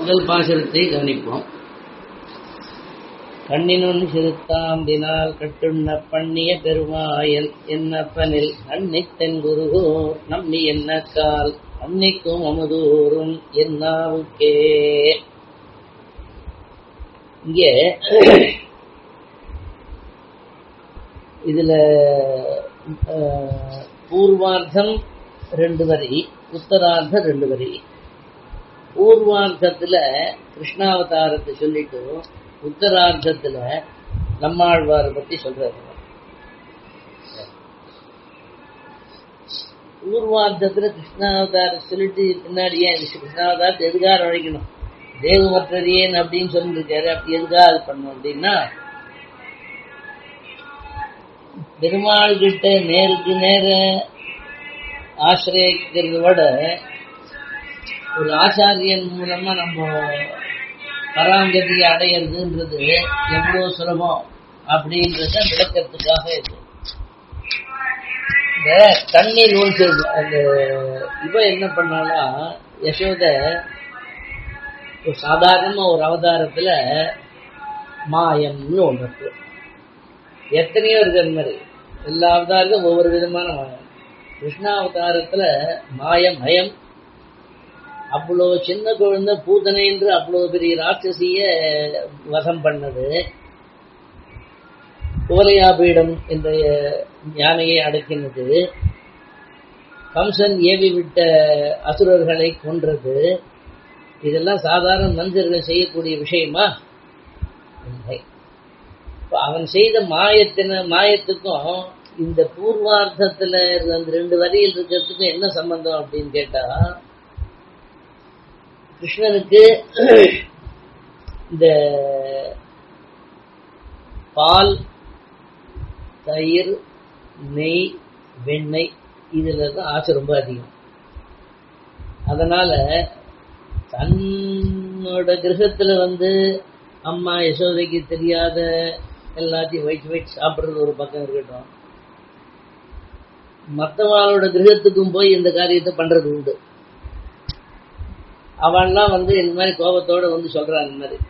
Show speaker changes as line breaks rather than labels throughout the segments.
முதல் பாசுரத்தை கவனிப்போம் கண்ணினுன் சிறுத்தாம்பினால் கட்டுண்ண பண்ணிய பெருமாயல் என்னப்பனில் அன்னித்தன் குருகோர் நம்மி என்ன கால் அன்னிக்கும் அமுதூரும் என்னாவுக்கே இங்கே இதுல அஹ், பூர்வார்த்தம் ரெண்டு வரி உத்தரார்த்தம் ரெண்டு வரி பூர்வார்த்தத்துல கிருஷ்ணாவதாரத்தை சொல்லிட்டு உத்தரார்த்தத்துல நம்மாழ்வாரை பத்தி சொல்றாரு பூர்வார்த்தத்துல கிருஷ்ணாவதாரம் சொல்லிட்டு பின்னாடி ஏன் கிருஷ்ணாவதாரத்தை எதுக்காக நுழைக்கணும் தேவமற்றறியேன் அப்படின்னு சொல்லியிருக்காரு அப்படி எதுக்காக அது பண்ணும் அப்படின்னா பெருமாள் கிட்ட நேருக்கு நேர ஆசிரியக்கிறத விட ஒரு ஆச்சாரியன் மூலமா நம்ம பராங்கதியை அடையிறதுன்றது எவ்வளவு சுலபம் அப்படின்றத விளக்கறதுக்காக இது இந்த தண்ணீர் நூல் செய்து அந்த இவ என்ன பண்ணாலா யசோத ஒரு சாதாரண ஒரு அவதாரத்துல மாயம்னு ஒன்று இருக்கு எத்தனையோ இருக்கு அந்த மாதிரி எல்லா அவதாரத்தும் ஒவ்வொரு விதமான மாயம் கிருஷ்ணாவதாரத்துல மாயம் மயம் அவ்வளோ சின்ன குழந்தை பூதனை என்று அவ்வளோ பெரிய ராட்சசிய வசம் பண்ணது குவலையாபீடம் என்ற யானையை அடக்கினது கம்சன் ஏவி விட்ட அசுரர்களை கொன்றது இதெல்லாம் சாதாரண மனிதர்கள் செய்யக்கூடிய விஷயமா இல்லை இப்ப அவன் செய்த மாயத்தின மாயத்துக்கும் இந்த பூர்வார்த்தத்துல இருந்த அந்த ரெண்டு வரியில் இருக்கிறதுக்கும் என்ன சம்பந்தம் அப்படின்னு கேட்டா கிருஷ்ணனுக்கு இந்த பால் தயிர் நெய் வெண்ணெய் இதுல தான் ஆசை ரொம்ப அதிகம் அதனால தன்னோட கிரகத்துல வந்து அம்மா யசோதைக்கு தெரியாத எல்லாத்தையும் வயிற்று வயிற்று சாப்பிடுறது ஒரு பக்கம் இருக்கட்டும் மற்றவாளோட கிரகத்துக்கும் போய் இந்த காரியத்தை பண்றது உண்டு அவன்லாம் வந்து இந்த மாதிரி கோபத்தோட வந்து சொல்றான் இந்த மாதிரி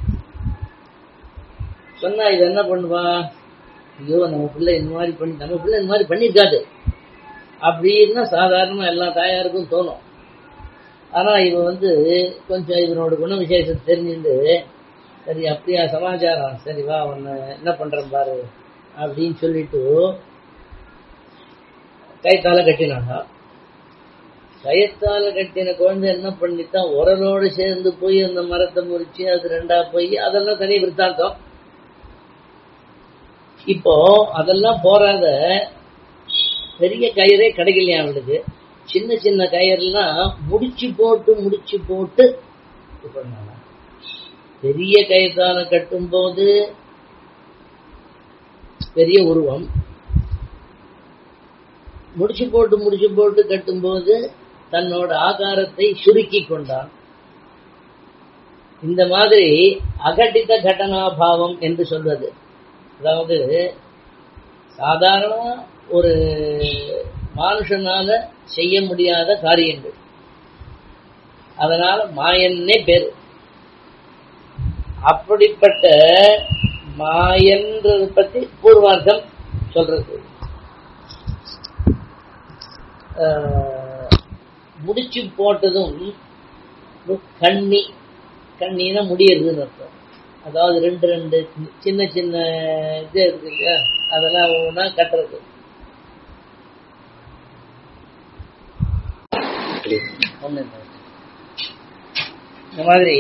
சொன்னா இது என்ன பண்ணுவா ஐயோ நம்ம பிள்ளை இந்த மாதிரி பண்ணி நம்ம பிள்ளை இந்த மாதிரி பண்ணிருக்காது அப்படின்னா சாதாரணமா எல்லா தாயாருக்கும் தோணும் ஆனா இவன் வந்து கொஞ்சம் இவனோட குண விசேஷத்தை தெரிஞ்சுட்டு சரி அப்படியா சமாச்சாரம் சரி வா உன்னை என்ன பண்றேன் பாரு அப்படின்னு சொல்லிட்டு கைத்தால கட்டினாங்க கயத்தால கட்டின குழந்தை என்ன பண்ணித்தான் உரலோடு சேர்ந்து போய் அந்த மரத்தை முறிச்சு அது ரெண்டா போய் அதெல்லாம் தனி விற்த்தாந்தம் இப்போ அதெல்லாம் போறாத பெரிய கயிறே கிடைக்கலையா அவளுக்கு சின்ன சின்ன கயிறுலாம் முடிச்சு போட்டு முடிச்சு போட்டு இது பண்ணாங்க பெரிய கயிற்றால கட்டும்போது பெரிய உருவம் முடிச்சு போட்டு முடிச்சு போட்டு கட்டும்போது தன்னோட ஆகாரத்தை சுருக்கி கொண்டான் இந்த மாதிரி அகட்டித கடனாபாவம் என்று சொல்வது அதாவது சாதாரண ஒரு மனுஷனால செய்ய முடியாத காரியங்கள் அதனால மாயன்னே பேர் அப்படிப்பட்ட மாயன்றது பத்தி பூர்வார்த்தம் சொல்றது ஆஹ், முடிச்சு போட்டதும் கண்ணி கண்ணினா முடியறதுன்னு அர்த்தம் அதாவது ரெண்டு ரெண்டு சின்ன சின்ன இது இருக்கு இல்லையா அதெல்லாம் ஒவ்வொன்றா கட்டுறது ஒண்ணு இல்லை. இந்த மாதிரி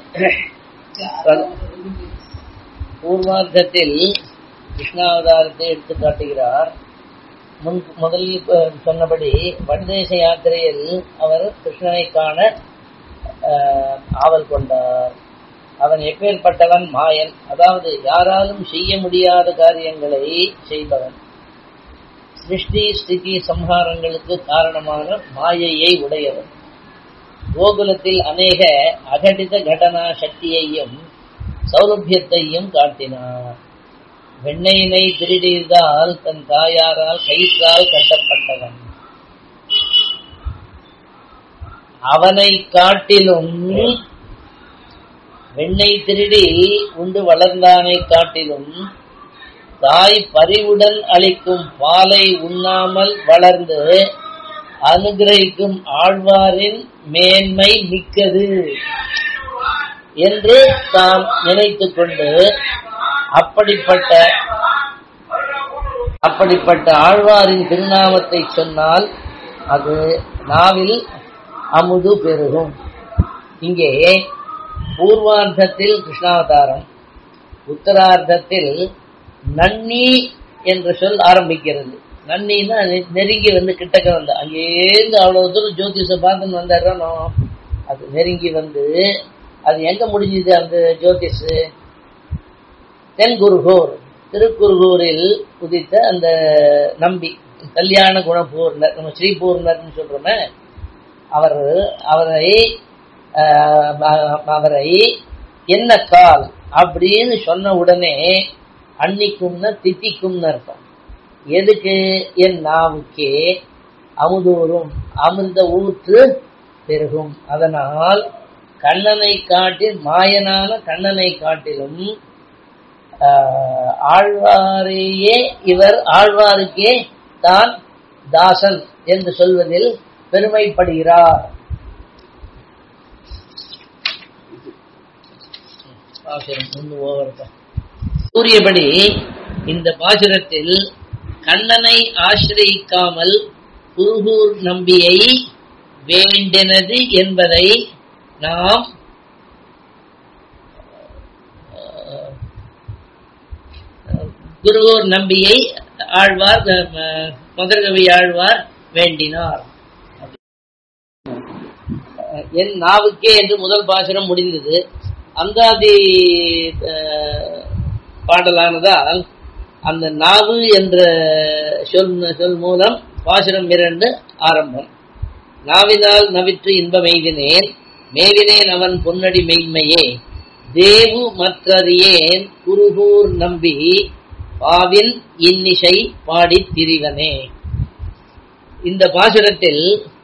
பூர்வார்த்தத்தில் கிருஷ்ணாவதாரத்தை எடுத்து காட்டுகிறார் முன் முதலில் அஹ், சொன்னபடி வடதேச யாத்திரையில் அவர் கிருஷ்ணனை காண அஹ், ஆவல் கொண்டார் அவன் எப்பேற்பட்டவன் மாயன் அதாவது யாராலும் செய்ய முடியாத காரியங்களை செய்பவன் சிருஷ்டி ஸ்திதி சம்ஹாரங்களுக்கு காரணமான மாயையை உடையவன் கோகுலத்தில் அநேக அகடித கடனா சக்தியையும் சௌலபியத்தையும் காட்டினார் வெண்ணெயினை திருடியதால் தன் தாயாரால் கயிற்றால் கட்டப்பட்டவன் அவனை காட்டிலும் வெண்ணெய் திருடி உண்டு வளர்ந்தானை காட்டிலும் தாய் பறிவுடன் அளிக்கும் பாலை உண்ணாமல் வளர்ந்து அனுகிரகிக்கும் ஆழ்வாரின் மேன்மை மிக்கது என்று தாம் நினைத்துக் கொண்டு அப்படிப்பட்ட அப்படிப்பட்ட ஆழ்வாரின் திருநாமத்தை சொன்னால் அது நாவில் அமுது பெருகும் இங்கே பூர்வார்த்தத்தில் கிருஷ்ணாவதாரம் உத்தரார்த்தத்தில் நன்னி என்ற சொல் ஆரம்பிக்கிறது நன்னின்னா நெ- நெருங்கி வந்து கிட்டக்க வந்து அங்கேருந்து அவ்வளவு தூரம் ஜோதிஷ பார்த்துன்னு வந்துடுறோம் அது நெருங்கி வந்து அது எங்க முடிஞ்சது அந்த ஜோதிஷ் தென்குருகூர் திருக்குருகூரில் உதித்த அந்த நம்பி கல்யாண குணபூர்ணர் நம்ம ஸ்ரீபூர்ணர்னு சொல்றோமே அவர் அவரை ஆஹ், அ- அவரை என்ன கால் அப்படின்னு சொன்ன உடனே அன்னிக்கும்னு தித்திக்கும்னு அர்த்தம் எதுக்கு என் நாவுக்கே அமுதூரும் அமிர்த ஊற்று பெருகும் அதனால் கண்ணனை காட்டி மாயனான கண்ணனை காட்டிலும் ஆஹ், ஆழ்வாரையே இவர் ஆழ்வாருக்கே தான் தாசன் என்று சொல்வதில் பெருமைப்படுகிறார் பாசுரம் ஒன்று ஓவர்தான் கூறியபடி இந்த பாசுரத்தில் கண்ணனை ஆசிரியிக்காமல் குருகூர் நம்பியை வேண்டினது என்பதை நாம் அஹ், குருகூர் நம்பியை ஆழ்வார் அஹ், மதுரகவி ஆழ்வார் வேண்டினார் அஹ், என் நாவுக்கே என்று முதல் பாசுரம் முடிந்தது அந்தாதி அஹ், பாடலானதால் அந்த நாவு என்ற சொல் சொல் மூலம் பாசுரம் இரண்டு ஆரம்பம் நாவினால் நவிற்று இன்ப மெய்தினேன் மேவினேன் அவன் பொன்னடி மெய்மையே தேவு மற்றறியேன் குருகூர் நம்பி பாவின் இன்னிசை பாடித் திரிவனே இந்த பாசுரத்தில்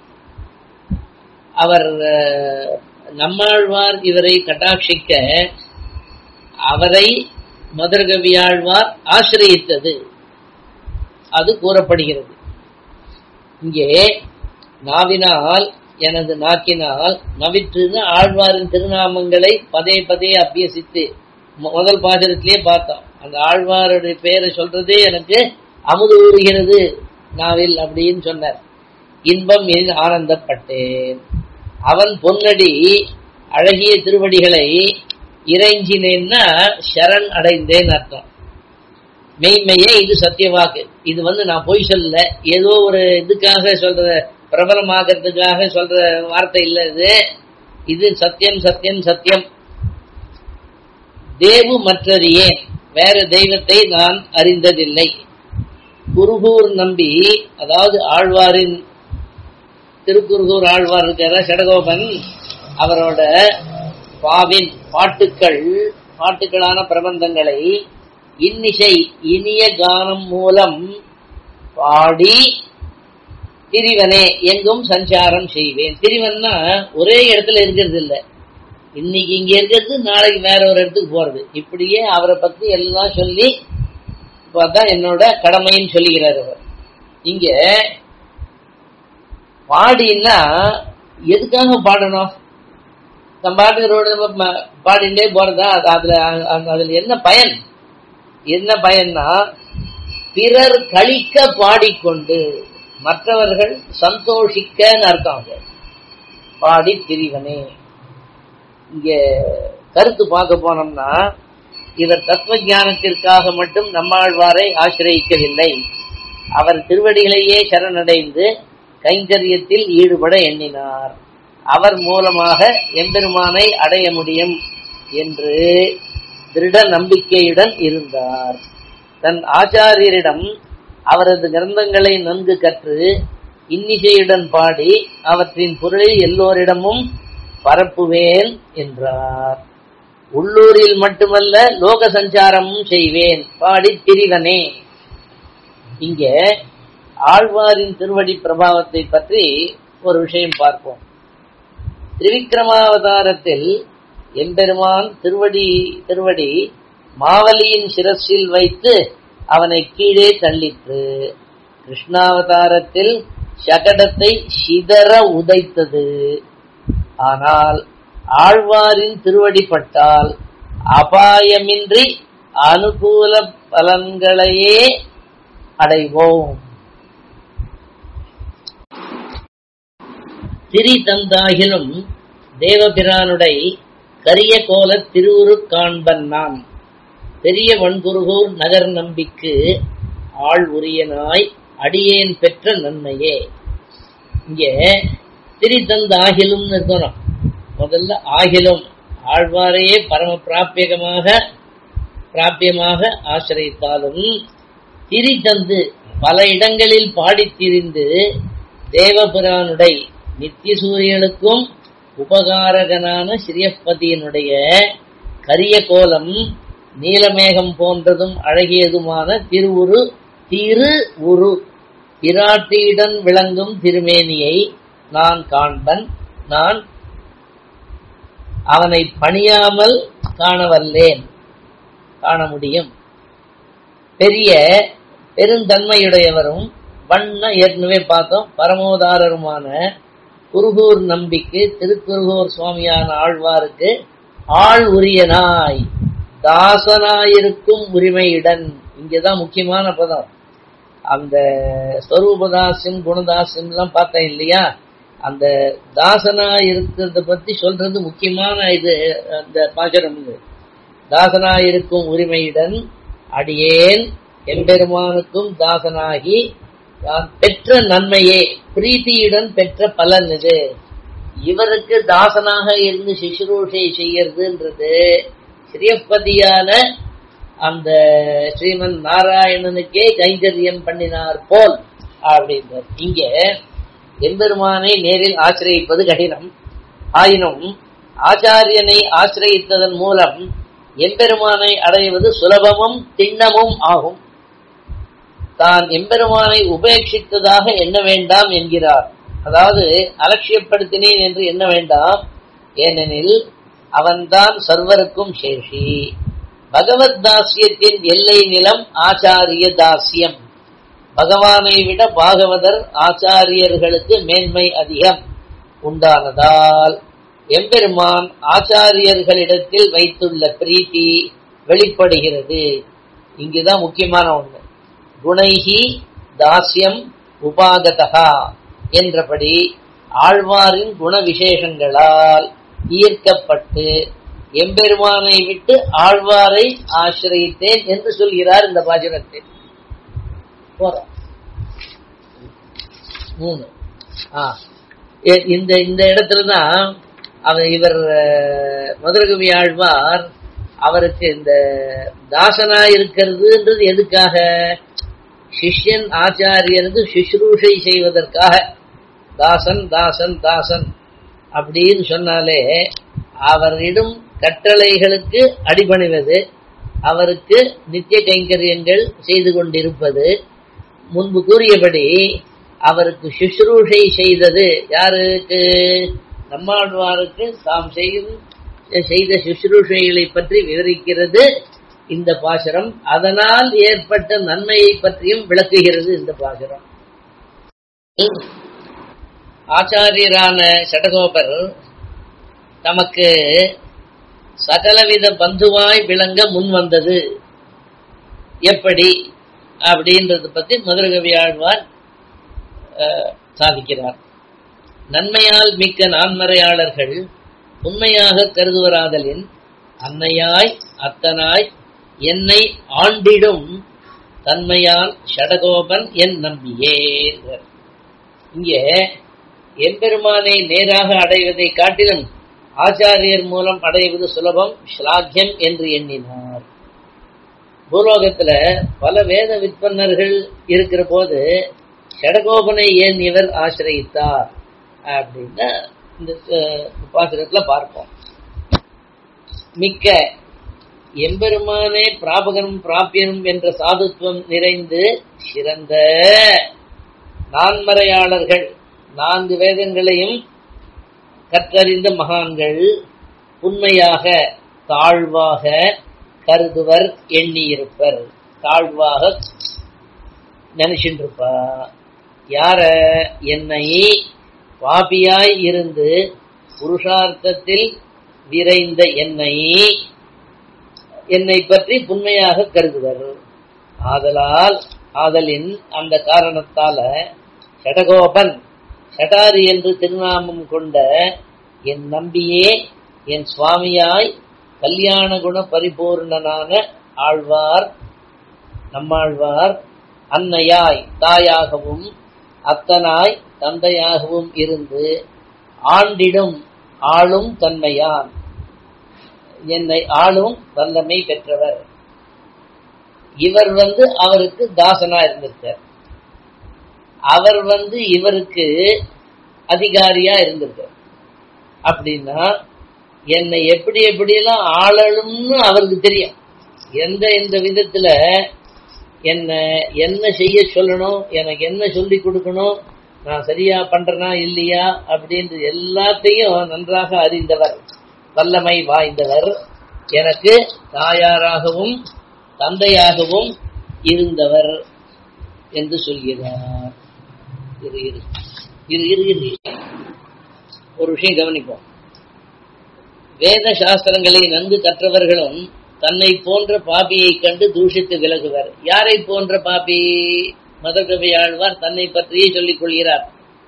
அவர் அஹ், நம்மாழ்வார் இவரை கட்டாட்சிக்க அவரை மதுரகவியாழ்வார் ஆசிரியத்தது அது கூறப்படுகிறது இங்கே நாவினால் எனது நாக்கினால் நவிற்றுன்னு ஆழ்வாரின் திருநாமங்களை பதே பதே அபியசித்து மு- முதல் பாசுரத்திலே பார்த்தோம் அந்த ஆழ்வாருடைய பெயரை சொல்றதே எனக்கு அமுது ஊறுகிறது நாவில் அப்படின்னு சொன்னார் இன்பம் எனில் ஆனந்தப்பட்டேன் அவன் பொன்னடி அழகிய திருவடிகளை இறைஞ்சினேன்னா சரண் அடைந்தேன் அர்த்தம் மெய்மையே இது சத்தியவாக்கு இது வந்து நான் பொய் சொல்லல ஏதோ ஒரு இதுக்காக சொல்ற பிரபலமாகிறதுக்காக சொல்ற வார்த்தை இல்ல இது இது சத்தியம் சத்தியம் சத்தியம் தேவு மற்றறியேன் வேற தெய்வத்தை நான் அறிந்ததில்லை குருகூர் நம்பி அதாவது ஆழ்வாரின் திருக்குருகூர் ஆழ்வார் இருக்கிற சடகோபன் அவரோட பாவின் பாட்டுக்கள் பாட்டுக்களான பிரபந்தங்களை இன்னிசை இனிய கானம் மூலம் பாடி திரிவனே எங்கும் சஞ்சாரம் செய்வேன் திரிவன்னா ஒரே இடத்துல இருக்கிறது இல்ல இன்னைக்கு இங்க இருக்கிறது நாளைக்கு வேற ஒரு இடத்துக்கு போறது இப்படியே அவரை பத்தி எல்லாம் சொல்லி பார்த்தா என்னோட கடமைன்னு சொல்லுகிறார் அவர் இங்க பாடின்னா எதுக்காக பாடணும் நம்ம பாட்டுக்கு ரோடு நம்ம ம- பாடிண்டே போறதா அது- அதுல அ- அதுல என்ன பயன் என்ன பயன்னா பிறர் கழிக்க பாடிக்கொண்டு மற்றவர்கள் சந்தோஷிக்கன்னு அர்த்தம் அது. பாடி திரிவனே இங்க கருத்து பார்க்க போனோம்னா இவர் தத்துவ ஞானத்திற்காக மட்டும் நம்மாழ்வாரை ஆசிரயிக்கவில்லை அவர் திருவடிகளையே சரணடைந்து கைங்கரியத்தில் ஈடுபட எண்ணினார் அவர் மூலமாக எம்பெருமானை அடைய முடியும் என்று திருட நம்பிக்கையுடன் இருந்தார் தன் ஆச்சாரியரிடம் அவரது கிரந்தங்களை நன்கு கற்று இன்னிசையுடன் பாடி அவற்றின் பொருளை எல்லோரிடமும் பரப்புவேன் என்றார் உள்ளூரில் மட்டுமல்ல லோக சஞ்சாரமும் செய்வேன் பாடி திரிவனே இங்க ஆழ்வாரின் திருவடி பிரபாவத்தை பற்றி ஒரு விஷயம் பார்ப்போம் திரிவிக்ரமாவதாரத்தில் எம்பெருமான் திருவடி திருவடி மாவலியின் சிரசில் வைத்து அவனை கீழே தள்ளிற்று கிருஷ்ணாவதாரத்தில் சகடத்தை சிதற உதைத்தது ஆனால் ஆழ்வாரின் திருவடிப்பட்டால் அபாயமின்றி அனுகூல பலன்களையே அடைவோம் திரி தந்தாகிலும் தேவபிரானுடை கரிய கோல திருவுரு காண்பன் நான் பெரிய வன்குருகூர் நகர் நம்பிக்கு ஆள் உரியனாய் அடியேன் பெற்ற நன்மையே இங்கே திரி தந்த ஆகிலும் இருக்கணும் முதல்ல ஆகிலும் ஆழ்வாரையே பரம பிராபியகமாக பிராபியமாக ஆசிரியத்தாலும் திரி தந்து பல இடங்களில் பாடித் திரிந்து தேவபுரானுடை நித்திய சூரியனுக்கும் உபகாரகனான ஸ்ரீயப்பதியினுடைய கரிய கோலம் நீலமேகம் போன்றதும் அழகியதுமான திருவுரு திரு உரு பிராட்டியுடன் விளங்கும் திருமேனியை நான் காண்பன் நான் அவனை பணியாமல் காணவல்லேன் காண முடியும் பெரிய பெருந்தன்மையுடையவரும் வண்ண ஏற்கனவே பார்த்தோம் பரமோதாரருமான குருகூர் நம்பிக்கு திருக்குருகூர் சுவாமியான ஆழ்வாருக்கு ஆள் உரியனாய் தாசனாயிருக்கும் உரிமையுடன் இங்கதான் முக்கியமான பதம் அந்த ஸ்வரூபதாசியம் குணதாசியம் எல்லாம் பார்த்தேன் இல்லையா அந்த தாசனா இருக்கிறத பத்தி சொல்றது முக்கியமான இது அந்த பாசுரம் இது தாசனா இருக்கும் உரிமையுடன் அடியேன் எம்பெருமானுக்கும் தாசனாகி நான் பெற்ற நன்மையே பிரீத்தியுடன் பெற்ற பலன் இது இவருக்கு தாசனாக இருந்து சிசுரூஷை செய்யறதுன்றது ஸ்ரீயப்பதியான அந்த ஸ்ரீமன் நாராயணனுக்கே கைங்கரியம் பண்ணினார் போல் அப்படின்றார் இங்க எம்பெருமானை நேரில் ஆசிரியப்பது கடினம் ஆயினும் ஆச்சாரியனை ஆசிரியத்ததன் மூலம் எம்பெருமானை அடைவது சுலபமும் திண்ணமும் ஆகும் தான் எம்பெருமானை உபேட்சித்ததாக எண்ண வேண்டாம் என்கிறார் அதாவது அலட்சியப்படுத்தினேன் என்று எண்ண வேண்டாம் ஏனெனில் அவன்தான் சர்வருக்கும் சேஷி பகவத் தாசியத்தின் எல்லை நிலம் ஆச்சாரிய தாசியம் பகவானை விட பாகவதர் ஆச்சாரியர்களுக்கு மேன்மை அதிகம் உண்டானதால் எம்பெருமான் ஆச்சாரியர்களிடத்தில் வைத்துள்ள பிரீத்தி வெளிப்படுகிறது இங்குதான் முக்கியமான ஒண்ணு குணைகி தாசியம் உபாகதகா என்றபடி ஆழ்வாரின் குண விசேஷங்களால் ஈர்க்கப்பட்டு எம்பெருமானை விட்டு ஆழ்வாரை ஆசிரியத்தேன் என்று சொல்கிறார் இந்த பாஜனத்தில் போறோம் மூணு ஆ இந்த இந்த இடத்துலதான் அவர் இவர் மதுரகவி ஆழ்வார் அவருக்கு இந்த தாசனா இருக்கிறதுன்றது எதுக்காக சிஷ்யன் ஆச்சாரியனுக்கு சுஷ்ரூஷை செய்வதற்காக தாசன் தாசன் தாசன் அப்படின்னு சொன்னாலே அவரிடம் கட்டளைகளுக்கு அடிபணிவது அவருக்கு நித்திய கைங்கரியங்கள் செய்து கொண்டிருப்பது முன்பு கூறியபடி அவருக்கு சுஷ்ரூஷை செய்தது யாருக்கு நம்மாழ்வாருக்கு தாம் செய்யும் செய்த சுஷ்ரூஷைகளை பற்றி விவரிக்கிறது இந்த பாசுரம் அதனால் ஏற்பட்ட நன்மையை பற்றியும் விளக்குகிறது இந்த பாசுரம் ஆச்சாரியரான சடகோபர் தமக்கு சகலவித பந்துவாய் விளங்க முன் வந்தது எப்படி அப்படின்றத பத்தி மதுரகவி ஆழ்வார் சாதிக்கிறார் நன்மையால் மிக்க நான்மறையாளர்கள் உண்மையாக கருதுவராதலின் அன்னையாய் அத்தனாய் என்னை ஆண்டிடும் தன்மையால் ஷடகோபன் என் நம்பியே இங்கே எம்பெருமானை நேராக அடைவதை காட்டிலும் ஆச்சாரியர் மூலம் அடைவது சுலபம் ஸ்லாக்கியம் என்று எண்ணினார் பூலோகத்துல பல வேத விற்பனர்கள் இருக்கிற போது ஷடகோபனை ஏன் இவர் ஆசிரியத்தார் அப்படின்னா இந்த பாசுரத்துல பார்ப்போம் மிக்க எம்பெருமானே பிராபகனும் பிராபியனும் என்ற சாதுத்துவம் நிறைந்து சிறந்த நான்மறையாளர்கள் நான்கு வேதங்களையும் கற்றறிந்த மகான்கள் உண்மையாக தாழ்வாக கருதுவர் எண்ணியிருப்பர் தாழ்வாக நினைச்சுட்டு இருப்பா யார என்னை பாபியாய் இருந்து புருஷார்த்தத்தில் விரைந்த என்னை என்னை பற்றி புண்மையாக கருதுவர் ஆதலால் ஆதலின் அந்த காரணத்தால சடகோபன் சடாரி என்று திருநாமம் கொண்ட என் நம்பியே என் சுவாமியாய் கல்யாண குண பரிபூர்ணனான ஆழ்வார் நம்மாழ்வார் அன்னையாய் தாயாகவும் அத்தனாய் தந்தையாகவும் இருந்து ஆண்டிடும் ஆளும் தன்மையான் என்னை ஆளும் வல்லமை பெற்றவர் இவர் வந்து அவருக்கு தாசனா இருந்திருக்கார் அவர் வந்து இவருக்கு அதிகாரியா இருந்திருக்கார் அப்படின்னா என்னை எப்படி எப்படியெல்லாம் ஆளணும்னு அவருக்கு தெரியும் எந்த எந்த விதத்துல என்ன என்ன செய்ய சொல்லணும் எனக்கு என்ன சொல்லி கொடுக்கணும் நான் சரியா பண்றேனா இல்லையா அப்படின்ற எல்லாத்தையும் நன்றாக அறிந்தவர் வல்லமை வாய்ந்தவர் எனக்கு தாயாராகவும் தந்தையாகவும் இருந்தவர் என்று சொல்கிறார் இரு இரு இரு இரு இரு ஒரு விஷயம் கவனிப்போம் வேத சாஸ்திரங்களை நன்கு கற்றவர்களும் தன்னை போன்ற பாபியை கண்டு தூஷித்து விலகுவர் யாரை போன்ற பாபி மதகவி ஆழ்வார் தன்னை பற்றியே சொல்லிக் கொள்கிறார்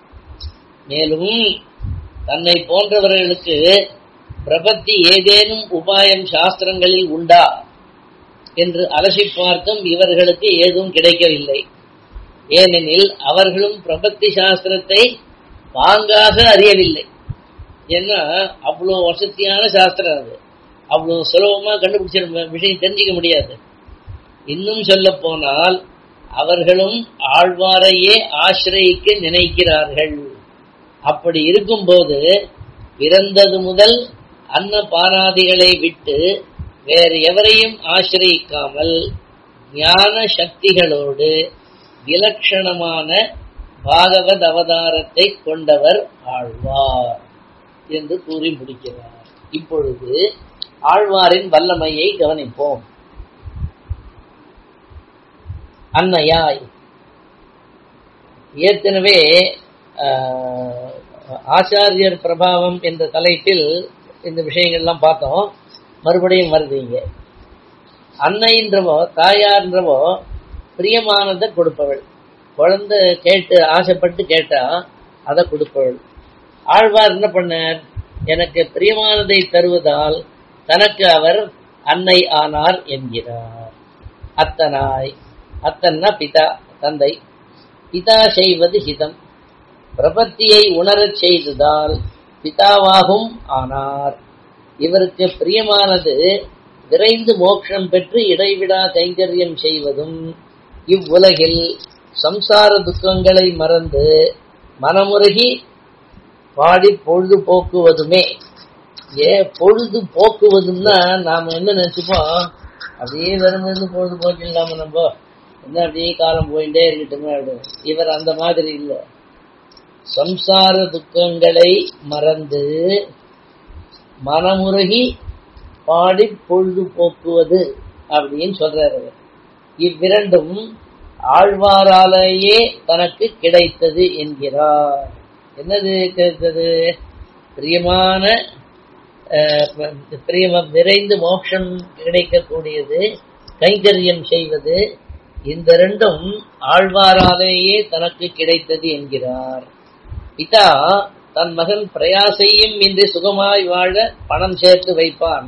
மேலும் தன்னை போன்றவர்களுக்கு பிரபத்தி ஏதேனும் உபாயம் சாஸ்திரங்களில் உண்டா என்று அலசி பார்த்தும் இவர்களுக்கு ஏதும் கிடைக்கவில்லை ஏனெனில் அவர்களும் பிரபத்தி சாஸ்திரத்தை பாங்காக அறியவில்லை ஏன்னா அவ்வளோ வசதியான சாஸ்திரம் அது அவ்வளோ சுலபமா கண்டுபிடிச்ச விஷயம் தெரிஞ்சிக்க முடியாது இன்னும் சொல்ல போனால் அவர்களும் ஆழ்வாரையே ஆசிரியிக்க நினைக்கிறார்கள் அப்படி இருக்கும்போது பிறந்தது முதல் அன்ன பாராதிகளை விட்டு வேறு எவரையும் ஆசிரியிக்காமல் ஞான சக்திகளோடு விலட்சணமான பாகவத் அவதாரத்தை கொண்டவர் ஆழ்வார் என்று கூறி முடிக்கிறார் இப்பொழுது ஆழ்வாரின் வல்லமையை கவனிப்போம் அன்னையாய் ஏற்கனவே ஆச்சாரியர் பிரபாவம் என்ற தலைப்பில் இந்த விஷயங்கள்லாம் பார்த்தோம் மறுபடியும் வருதுங்க அன்னைன்றவோ தாயார்ன்றவோ பிரியமானதை கொடுப்பவள் குழந்தை கேட்டு ஆசைப்பட்டு கேட்டா அதை கொடுப்பவள் ஆழ்வார் என்ன பண்ணார் எனக்கு பிரியமானதை தருவதால் தனக்கு அவர் அன்னை ஆனார் என்கிறார் அத்தனாய் அத்தன்னா பிதா தந்தை பிதா செய்வது ஹிதம் பிரபத்தியை உணரச் செய்ததால் பிதாவாகும் ஆனார் இவருக்கு பிரியமானது விரைந்து மோட்சம் பெற்று இடைவிடா கைங்கரியம் செய்வதும் இவ்வுலகில் சம்சார துக்கங்களை மறந்து மனமுருகி பாடி பொழுது போக்குவதுமே ஏ பொழுது போக்குவதுன்னா நாம என்ன நினைச்சுப்போம் அப்படியே வரும்போது பொழுது போக்கிடலாம நம்ம என்ன அப்படியே காலம் போயிட்டே இருக்கட்டுமே அப்படின்னு இவர் அந்த மாதிரி இல்லை சம்சார துக்கங்களை மறந்து மனமுருகி பாடி பொழுது போக்குவது அப்படின்னு சொல்றாரு இவ்விரண்டும் ஆழ்வாராலேயே தனக்கு கிடைத்தது என்கிறார் என்னது கிடைத்தது பிரியமான பிரியம விரைந்து மோட்சம் கிடைக்கக்கூடியது கைங்கரியம் செய்வது இந்த ரெண்டும் ஆழ்வாராலேயே தனக்கு கிடைத்தது என்கிறார் பிதா தன் மகன் பிரயாசையும் இன்றி சுகமாய் வாழ பணம் சேர்த்து வைப்பான்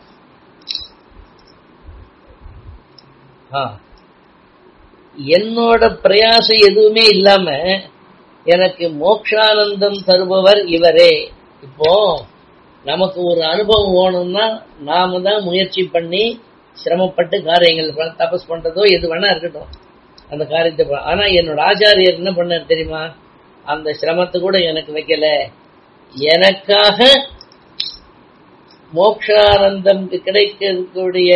என்னோட பிரயாசம் எதுவுமே இல்லாம எனக்கு மோக்ஷானந்தம் தருபவர் இவரே இப்போ நமக்கு ஒரு அனுபவம் வேணும்னா நாம தான் முயற்சி பண்ணி சிரமப்பட்டு காரியங்கள் தபஸ் பண்றதோ எது வேணா இருக்கட்டும் அந்த காரியத்தை ஆனா என்னோட ஆச்சாரியர் என்ன பண்ணார் தெரியுமா அந்த சிரமத்தை கூட எனக்கு வைக்கல எனக்காக மோக்ஷானந்தம் கிடைக்கக்கூடிய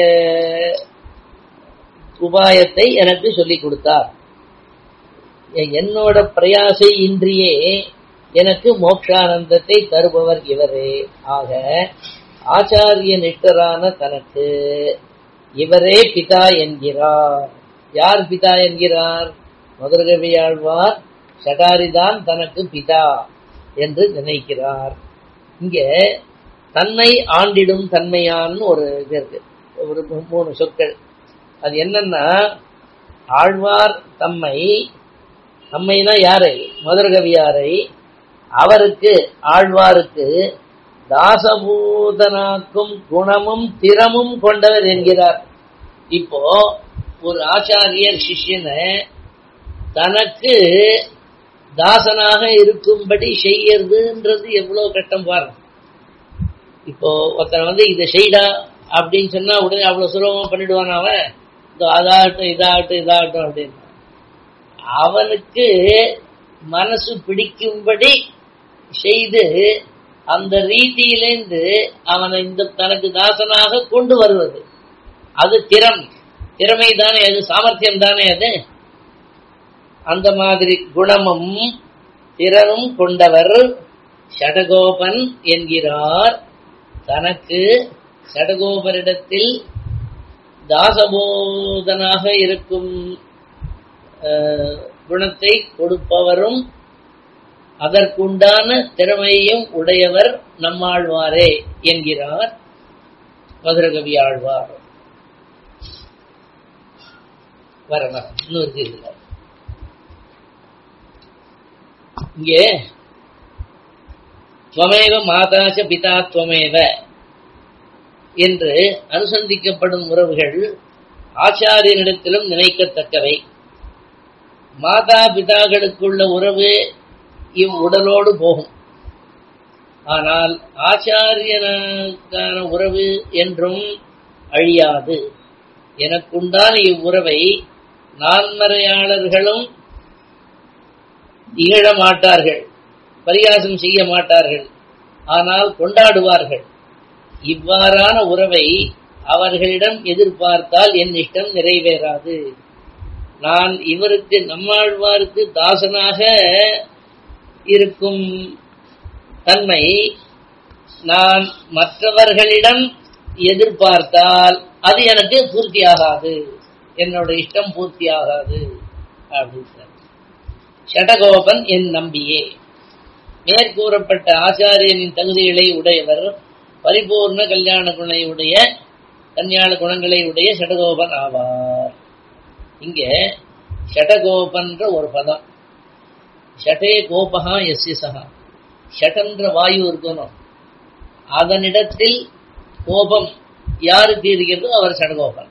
உபாயத்தை எனக்கு சொல்லிக் கொடுத்தார் என்னோட பிரயாசை இன்றியே எனக்கு மோக்ஷானந்தத்தை தருபவர் இவரே ஆக ஆச்சாரிய நிஷ்டரான தனக்கு இவரே பிதா என்கிறார் யார் பிதா என்கிறார் மதுரகவியாழ்வார் சடாரிதான் தனக்கு பிதா என்று நினைக்கிறார் இங்க தன்னை ஆண்டிடும் தன்மையான்னு ஒரு இது இருக்கு ஒரு மூணு சொற்கள் அது என்னன்னா ஆழ்வார் தம்மை தம்மைனா யாரை மதுரகவியாரை அவருக்கு ஆழ்வாருக்கு தாசபூதனாக்கும் குணமும் திறமும் கொண்டவர் என்கிறார் இப்போ ஒரு ஆச்சாரியர் சிஷ்யனை தனக்கு தாசனாக இருக்கும்படி செய்யறதுன்றது எவ்வளவு கஷ்டம் பாருங்க இப்போ ஒருத்தன் வந்து இதை செய்டா அப்படின்னு சொன்னா உடனே அவ்வளவு சுலபமா பண்ணிடுவான் அவன் இதோ அதாகட்டும் இதாகட்டும் இதாகட்டும் அப்படின்னு அவனுக்கு மனசு பிடிக்கும்படி செய்து அந்த ரீதியிலேந்து அவனை இந்த தனக்கு தாசனாக கொண்டு வருவது அது திறம் திறமை தானே அது சாமர்த்தியம் தானே அது அந்த மாதிரி குணமும் திறனும் கொண்டவர் ஷடகோபன் என்கிறார் தனக்கு ஷடகோபரிடத்தில் தாசபோதனாக இருக்கும் குணத்தை கொடுப்பவரும் அதற்குண்டான திறமையும் உடையவர் நம்மாழ்வாரே என்கிறார் மதுரகவி ஆழ்வார் வர வர இன்னொரு இதுல இங்கே துவமேவ மாதாச்ச பிதா துவமேவ என்று அனுசந்திக்கப்படும் உறவுகள் ஆச்சாரியனிடத்திலும் நினைக்கத்தக்கவை மாதா பிதாக்களுக்குள்ள உறவு இவ்வுடலோடு போகும் ஆனால் ஆச்சாரியனுக்கான உறவு என்றும் அழியாது எனக்குண்டான இவ்வுறவை நான்மறையாளர்களும் இகழ மாட்டார்கள் பரியாசம் செய்ய மாட்டார்கள் ஆனால் கொண்டாடுவார்கள் இவ்வாறான உறவை அவர்களிடம் எதிர்பார்த்தால் என் இஷ்டம் நிறைவேறாது நான் இவருக்கு நம்மாழ்வாருக்கு தாசனாக இருக்கும் தன்மை நான் மற்றவர்களிடம் எதிர்பார்த்தால் அது எனக்கு பூர்த்தியாகாது என்னோட இஷ்டம் பூர்த்தியாகாது அப்படின்னு ஷடகோபன் என் நம்பியே மேற்கூறப்பட்ட ஆச்சாரியனின் தகுதிகளை உடையவர் பரிபூர்ண கல்யாண குணையுடைய கல்யாண குணங்களை உடைய ஷடகோபன் ஆவார் இங்க ஷடகோபன்ற ஒரு பதம் ஷடே கோபகா எஸ்ய சகா ஷடன்ற வாயு இருக்கணும் அதனிடத்தில் கோபம் யாருக்கு இருக்கிறதோ அவர் ஷடகோபன்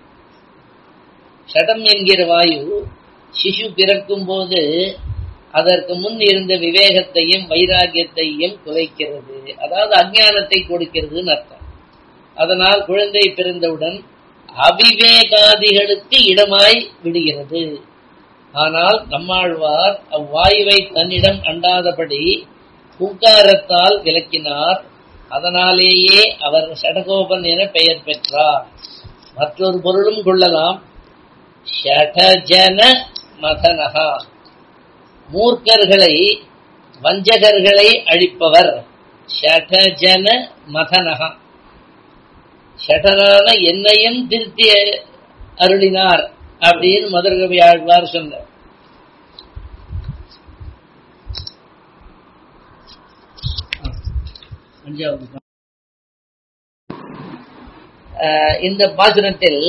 ஷடம் என்கிற வாயு சிசு பிறக்கும் போது அதற்கு முன் இருந்த விவேகத்தையும் வைராகியத்தையும் குலைக்கிறது அதாவது அஜானத்தை கொடுக்கிறதுன்னு அர்த்தம் அதனால் குழந்தை பிறந்தவுடன் அவிவேகாதிகளுக்கு இடமாய் விடுகிறது ஆனால் நம்மாழ்வார் அவ்வாயுவை தன்னிடம் அண்டாதபடி பூங்காரத்தால் விளக்கினார் அதனாலேயே அவர் ஷடகோபன் என பெயர் பெற்றார் மற்றொரு பொருளும் கொள்ளலாம் ஷடஜன மதனகா மூர்க்கர்களை வஞ்சகர்களை அழிப்பவர் ஷடஜன மதனகா ஷடரான என்னையும் திருத்தி அருளினார் அப்படின்னு மதுரகவி ஆழ்வார் சொன்னார் அஞ்சாவது இந்த பாசுரத்தில்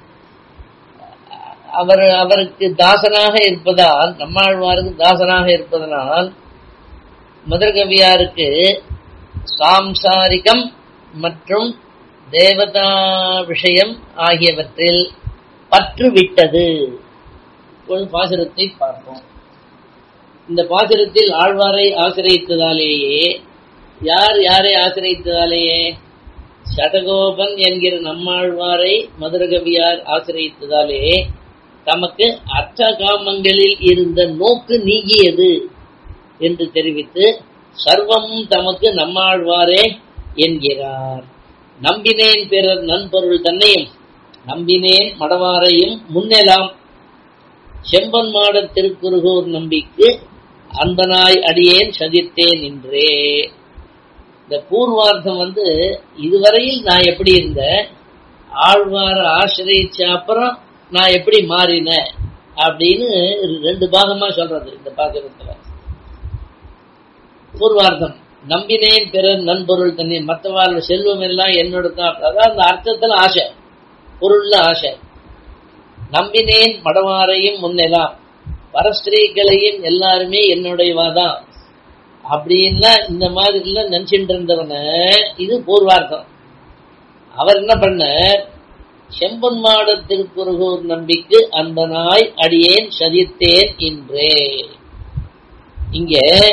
அவர் அவருக்கு தாசனாக இருப்பதால் நம்மாழ்வாருக்கு தாசனாக இருப்பதனால் மதுரகவியாருக்கு சாம்சாரிகம் மற்றும் தேவதா விஷயம் ஆகியவற்றில் பற்று விட்டது ஒரு பாசுரத்தை பார்ப்போம் இந்த பாசுரத்தில் ஆழ்வாரை ஆசிரியத்ததாலேயே யார் யாரை ஆசிரியத்ததாலேயே சடகோபன் என்கிற நம்மாழ்வாரை மதுரகவியார் ஆசிரியத்ததாலே தமக்கு அர்த்த காமங்களில் இருந்த நோக்கு நீங்கியது என்று தெரிவித்து சர்வம் தமக்கு நம்மாழ்வாரே என்கிறார் நம்பினேன் பிறர் நண்பொருள் தன்னையும் நம்பினேன் மடவாரையும் முன்னெலாம் செம்பன் மாடர் திருக்குறுகூர் நம்பிக்கு அன்பனாய் அடியேன் சதித்தேன் என்றே இந்த பூர்வார்த்தம் வந்து இதுவரையில் நான் எப்படி இருந்தேன் ஆழ்வார ஆசிரியச்ச அப்புறம் நான் எப்படி மாறினேன் அப்படின்னு ரெண்டு பாகமா சொல்றது இந்த பாத்திரத்துல பூர்வார்த்தம் நம்பினேன் பிறர் நண்பொருள் தண்ணி மற்றவாள் செல்வம் எல்லாம் என்னோட தான் அதாவது அந்த அர்த்தத்துல ஆசை பொருள்ல ஆசை நம்பினேன் மடவாரையும் முன்னெல்லாம் பரஸ்திரீகளையும் எல்லாருமே என்னுடையவாதான் அப்படின்னா இந்த மாதிரி எல்லாம் நினைச்சுட்டு இருந்தவன இது பூர்வார்த்தம் அவர் என்ன பண்ண செம்பன் மாட திருக்குறுகூர் நம்பிக்கு அந்த நாய் அடியேன் சதித்தேன் இன்றே இங்க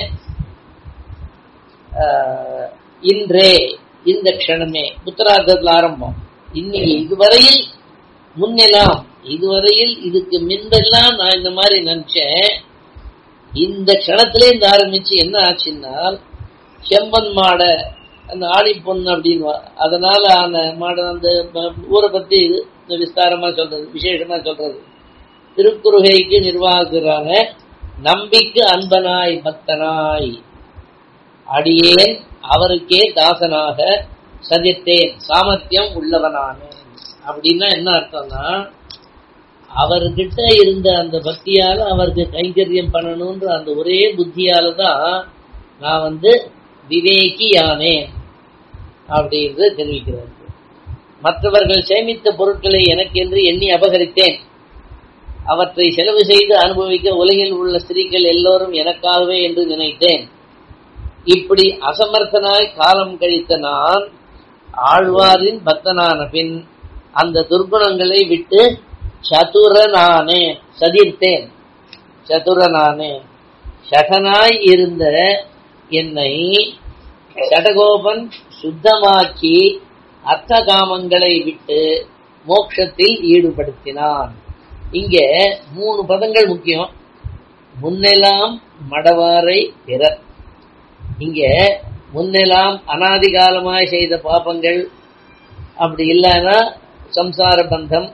ஆஹ், இன்றே இந்த க்ஷணமே உத்தரார்த்தத்தில் ஆரம்பம் இன்னைக்கு இதுவரையில் முன்னெல்லாம் இதுவரையில் இதுக்கு முன்பெல்லாம் நான் இந்த மாதிரி நினைச்சேன் இந்த க்ஷணத்திலே இந்த ஆரம்பிச்சு என்ன ஆச்சுன்னா செம்பன் மாட அந்த ஆடி பொண்ணு அப்படின்னு அதனால ஆன மாட அந்த ம- ஊரை பத்தி இது இந்த விஸ்தாரமா சொல்றது விசேஷமா சொல்றது திருக்குறுகைக்கு நிர்வாகிக்கிறாங்க நம்பிக்கு அன்பனாய் பக்தனாய் அடியேன் அவருக்கே தாசனாக சதித்தேன் சாமர்த்தியம் உள்ளவனானேன் அப்படின்னா என்ன அர்த்தம்னா அவர்கிட்ட இருந்த அந்த பக்தியால அவருக்கு கைங்கரியம் பண்ணணும்ன்ற அந்த ஒரே புத்தியால தான் நான் வந்து விவேகியானேன் அப்படின்றது தெரிவிக்கிறார் மற்றவர்கள் சேமித்த பொருட்களை எனக்கென்று எண்ணி அபகரித்தேன் அவற்றை செலவு செய்து அனுபவிக்க உலகில் உள்ள ஸ்திரீகள் எல்லோரும் எனக்காகவே என்று நினைத்தேன் இப்படி அசமர்த்தனாய் காலம் கழித்த நான் ஆழ்வாரின் பக்தனான பின் அந்த துர்குணங்களை விட்டு சதுரனானே சதிர்த்தேன் சதுரனானே சடனாய் இருந்த என்னை சடகோபன் சுத்தமாக்கி அர்த்த காமங்களை விட்டு மோட்சத்தில் ஈடுபடுத்தினான் இங்க மூணு பதங்கள் முக்கியம் முன்னெல்லாம் மடவாரை பிறர் இங்க முன்னெல்லாம் அனாதிகாலமாய் செய்த பாபங்கள் அப்படி இல்லைன்னா சம்சார பந்தம்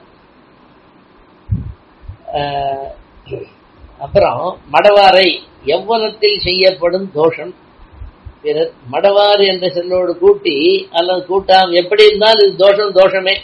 ஆஹ், அப்புறம் மடவாரை எவ்வனத்தில் செய்யப்படும் தோஷம் பிறர் மடவாறு என்ற சொல்லோடு கூட்டி அல்லது கூட்டாம் எப்படி இருந்தாலும் இது தோஷம் தோஷமே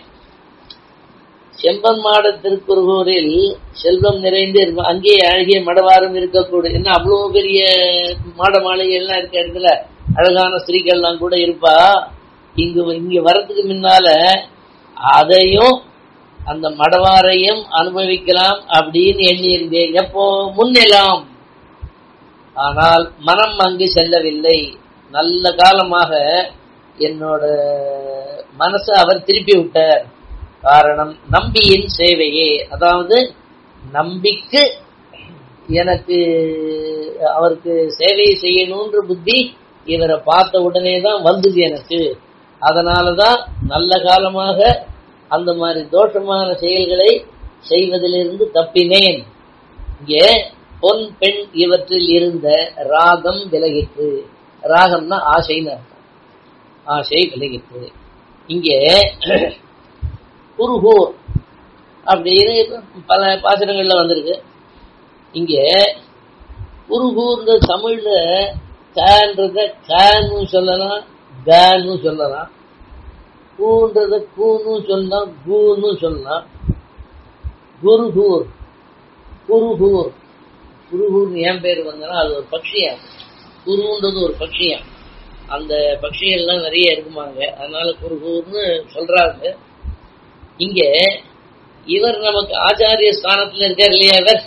செம்பன் மாட திருக்குறுகூரில் செல்வம் நிறைந்து இருக்கும் அங்கே அழகிய மடவாரும் இருக்கக்கூடும் என்ன அவ்வளவு பெரிய மாட மாளிகை எல்லாம் இருக்க இடத்துல அழகான ஸ்திரீகள்லாம் கூட இருப்பா இங்கு இங்க வரதுக்கு முன்னால அதையும் அந்த மடவாரையும் அனுபவிக்கலாம் அப்படின்னு எண்ணி இருந்தேன் எப்போ முன்னெல்லாம் ஆனால் மனம் அங்கு செல்லவில்லை நல்ல காலமாக என்னோட மனசை அவர் திருப்பி விட்டார் காரணம் நம்பியின் சேவையே அதாவது நம்பிக்கு எனக்கு அவருக்கு சேவை செய்யணுன்ற புத்தி இவரை பார்த்த உடனே தான் வந்தது எனக்கு அதனாலதான் நல்ல காலமாக அந்த மாதிரி தோஷமான செயல்களை செய்வதிலிருந்து தப்பினேன் இங்கே பொன் பெண் இவற்றில் இருந்த ராகம் விலகிற்று ராகம்னா ஆசைன்னு அர்த்தம் ஆசை விலகிற்று இங்கே குருகூர் அப்படின்னு பல பாசனங்கள்ல வந்திருக்கு இங்க குருகூர்ன்ற தமிழ்ல கன்றத கன்னு சொல்லலாம் கன்னு சொல்லலாம் கூன்றத கூன்னு சொல்லலாம் கூன்னு சொல்லலாம் குருகூர் குருகூர் குருகூர்னு ஏன் பேர் வந்தனா அது ஒரு பட்சியம் குருன்றது ஒரு பட்சியம் அந்த பட்சிகள்லாம் நிறைய இருக்குமாங்க அதனால குருகூர்னு சொல்றாங்க இங்க இவர் நமக்கு ஆச்சாரிய ஸ்தானத்துல இருக்கார் இல்லையா இவர்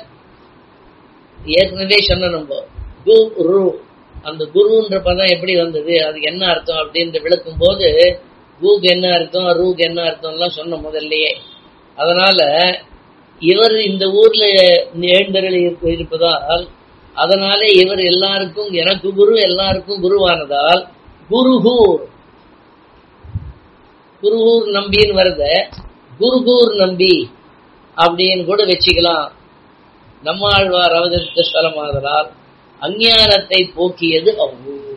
ஏற்கனவே சொன்ன நம்ம குரு அந்த குருன்ற பதம் எப்படி வந்தது அது என்ன அர்த்தம் அப்படின்னு விளக்கும் போது கூக்கு என்ன அர்த்தம் ரூக்கு என்ன அர்த்தம் எல்லாம் சொன்ன முதல்லயே அதனால இவர் இந்த ஊர்ல எழுந்தருளி இருப்ப- இருப்பதால் அதனாலே இவர் எல்லாருக்கும் எனக்கு குரு எல்லாருக்கும் குருவானதால் குருகூர் குருகூர் நம்பின்னு வருத குருகூர் நம்பி அப்படின்னு கூட வச்சுக்கலாம் நம்மாழ்வார் அவதரித்த ஸ்தலமாதலால் அஞ்ஞானத்தை போக்கியது அவ்வூர்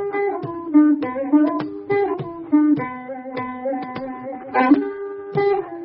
Thank you.